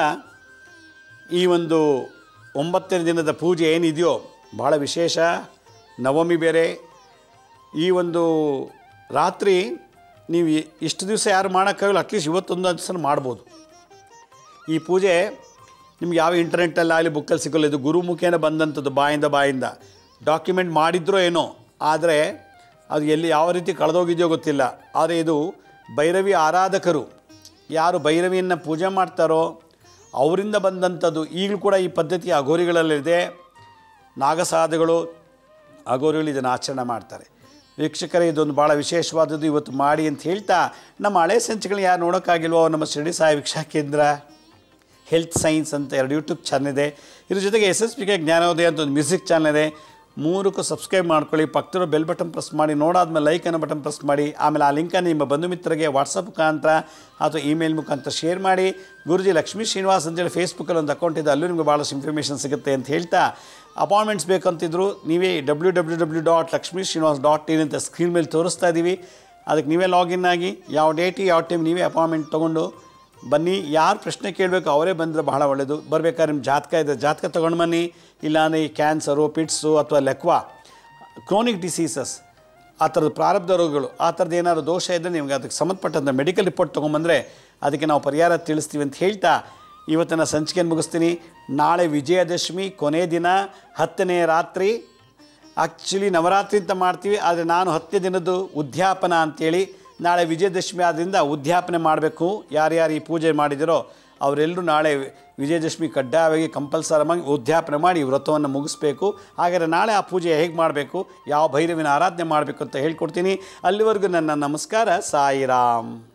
ಈ ಒಂದು ಒಂಬತ್ತನೇ ದಿನದ ಪೂಜೆ ಏನಿದೆಯೋ ಭಾಳ ವಿಶೇಷ ನವಮಿ ಬೇರೆ ಈ ಒಂದು ರಾತ್ರಿ ನೀವು ಇ- ಇಷ್ಟು ದಿವಸ ಯಾರು ಮಾಡೋಕ್ಕಾಗಲ್ಲ ಅಟ್ಲೀಸ್ಟ್ ಇವತ್ತೊಂದು ದಿವಸ ಮಾಡ್ಬೋದು ಈ ಪೂಜೆ ನಿಮ್ಗೆ ಯಾವ ಇಂಟರ್ನೆಟ್ಟಲ್ಲಿ ಆಗಲಿ ಬುಕ್ಕಲ್ಲಿ ಸಿಗೋಲ್ಲ ಇದು ಗುರುಮುಖೇನ ಬಂದಂಥದ್ದು ಬಾಯಿಂದ ಬಾಯಿಂದ ಡಾಕ್ಯುಮೆಂಟ್ ಮಾಡಿದ್ರೋ ಏನೋ ಆದರೆ ಅದು ಎಲ್ಲಿ ಯಾವ ರೀತಿ ಕಳೆದೋಗಿದೆಯೋ ಗೊತ್ತಿಲ್ಲ ಆದರೆ ಇದು ಭೈರವಿ ಆರಾಧಕರು ಯಾರು ಭೈರವಿಯನ್ನು ಪೂಜೆ ಮಾಡ್ತಾರೋ ಅವರಿಂದ ಬಂದಂಥದ್ದು ಈಗಲೂ ಕೂಡ ಈ ಪದ್ಧತಿ ಅಘೋರಿಗಳಲ್ಲಿದೆ ನಾಗಸಾಧುಗಳು ಅಘೋರಿಗಳು ಇದನ್ನು ಆಚರಣೆ ಮಾಡ್ತಾರೆ ವೀಕ್ಷಕರೇ ಇದೊಂದು ಭಾಳ ವಿಶೇಷವಾದದ್ದು ಇವತ್ತು ಮಾಡಿ ಅಂತ ಹೇಳ್ತಾ ನಮ್ಮ ಹಳೆ ಸಂಚಿಕೆಗಳನ್ನ ಯಾರು ನೋಡೋಕ್ಕಾಗಿಲ್ವೋ ನಮ್ಮ ಶಿರಡಿ ಸಾಯಿ ವೀಕ್ಷಾ ಕೇಂದ್ರ ಹೆಲ್ತ್ ಸೈನ್ಸ್ ಅಂತ ಎರಡು ಯೂಟ್ಯೂಬ್ ಚಾನಲ್ ಇದೆ ಇದ್ರ ಜೊತೆಗೆ ಎಸ್ ಎಸ್ ಪಿ ಕೆ ಜ್ಞಾನೋದಯ ಅಂತ ಒಂದು ಮ್ಯೂಸಿಕ್ ಚಾನಲ್ ಇದೆ ಮೂರಕ್ಕೂ ಸಬ್ಸ್ಕ್ರೈಬ್ ಮಾಡ್ಕೊಳ್ಳಿ ಪಕ್ಕದ ಬೆಲ್ ಬಟನ್ ಪ್ರೆಸ್ ಮಾಡಿ ನೋಡಾದ್ಮೇಲೆ ಲೈಕ್ ಅನ್ನೋ ಬಟನ್ ಪ್ರೆಸ್ ಮಾಡಿ ಆಮೇಲೆ ಆ ಲಿಂಕನ್ನು ನಿಮ್ಮ ಬಂಧು ಮಿತ್ರರಿಗೆ ವಾಟ್ಸಪ್ ಮುಖಾಂತರ ಅಥವಾ ಇಮೇಲ್ ಮುಖಾಂತರ ಶೇರ್ ಮಾಡಿ ಗುರುಜಿ ಲಕ್ಷ್ಮೀ ಶ್ರೀನಿವಾಸ್ ಅಂತೇಳಿ ಫೇಸ್ಬುಕ್ಕಲ್ಲಿ ಒಂದು ಅಕೌಂಟ್ ಇದೆ ಅಲ್ಲೂ ನಿಮಗೆ ಭಾಳಷ್ಟು ಇನ್ಫಾರ್ಮೇಷನ್ ಸಿಗುತ್ತೆ ಅಂತ ಹೇಳ್ತಾ ಅಪಾಯಿಂಟ್ಮೆಂಟ್ಸ್ ಬೇಕಂತಿದ್ರು ನೀವೇ W W W dot Lakshmi Srinivas dot in ಅಂತ ಸ್ಕ್ರೀನ್ ಮೇಲೆ ತೋರಿಸ್ತಾ ಇದ್ದೀವಿ ಅದಕ್ಕೆ ನೀವೇ ಲಾಗಿನ್ ಆಗಿ ಯಾವ ಡೇಟಿ ಯಾವ ಟೈಮ್ ನೀವೇ ಅಪಾಯಿಂಟ್ಮೆಂಟ್ ತೊಗೊಂಡು ಬನ್ನಿ ಯಾರು ಪ್ರಶ್ನೆ ಕೇಳಬೇಕು ಅವರೇ ಬಂದರೆ ಬಹಳ ಒಳ್ಳೆಯದು ಬರ್ಬೇಕಾದ್ರೆ ನಿಮ್ಮ ಜಾತಕ ಇದೆ ಜಾತಕ ತೊಗೊಂಡು ಬನ್ನಿ ಇಲ್ಲಾಂದರೆ ಈ ಕ್ಯಾನ್ಸರು ಪಿಟ್ಸು ಅಥವಾ ಲೆಕ್ವಾ ಕ್ರೋನಿಕ್ ಡಿಸೀಸಸ್ ಆ ಥರದ ಪ್ರಾರಬ್ಧ ರೋಗಗಳು ಆ ಥರದ್ದು ಏನಾದ್ರು ದೋಷ ಇದ್ದರೆ ನಿಮಗೆ ಅದಕ್ಕೆ ಸಂಬಂಧಪಟ್ಟಂಥ ಮೆಡಿಕಲ್ ರಿಪೋರ್ಟ್ ತೊಗೊಂಬಂದರೆ ಅದಕ್ಕೆ ನಾವು ಪರಿಹಾರ ತಿಳಿಸ್ತೀವಿ ಅಂತ ಹೇಳ್ತಾ ಇವತ್ತಿನ ಸಂಚಿಕೆಯನ್ನು ಮುಗಿಸ್ತೀನಿ ನಾಳೆ ವಿಜಯದಶಮಿ ಕೊನೆ ದಿನ ಹತ್ತನೇ ರಾತ್ರಿ ಆ್ಯಕ್ಚುಲಿ ನವರಾತ್ರಿ ಅಂತ ಮಾಡ್ತೀವಿ ಆದರೆ ನಾನು ಹತ್ತನೇ ದಿನದ್ದು ಉದ್ಯಾಪನ ಅಂತೇಳಿ ನಾಳೆ ವಿಜಯದಶಮಿ ಆದ್ದರಿಂದ ಉದ್ಯಾಪನೆ ಮಾಡಬೇಕು ಯಾರ್ಯಾರು ಈ ಪೂಜೆ ಮಾಡಿದಿರೋ ಅವರೆಲ್ಲರೂ ನಾಳೆ ವಿಜಯದಶಮಿ ಕಡ್ಡಾಯವಾಗಿ ಕಂಪಲ್ಸರವಾಗಿ ಉದ್ಯಾಪನೆ ಮಾಡಿ ಈ ವ್ರತವನ್ನು ಮುಗಿಸ್ಬೇಕು ಹಾಗಾದರೆ ನಾಳೆ ಆ ಪೂಜೆ ಹೇಗೆ ಮಾಡಬೇಕು ಯಾವ ಭೈರವಿನ ಆರಾಧನೆ ಮಾಡಬೇಕು ಅಂತ ಹೇಳ್ಕೊಡ್ತೀನಿ ಅಲ್ಲಿವರೆಗೂ ನನ್ನ ನಮಸ್ಕಾರ ಸಾಯಿರಾಮ್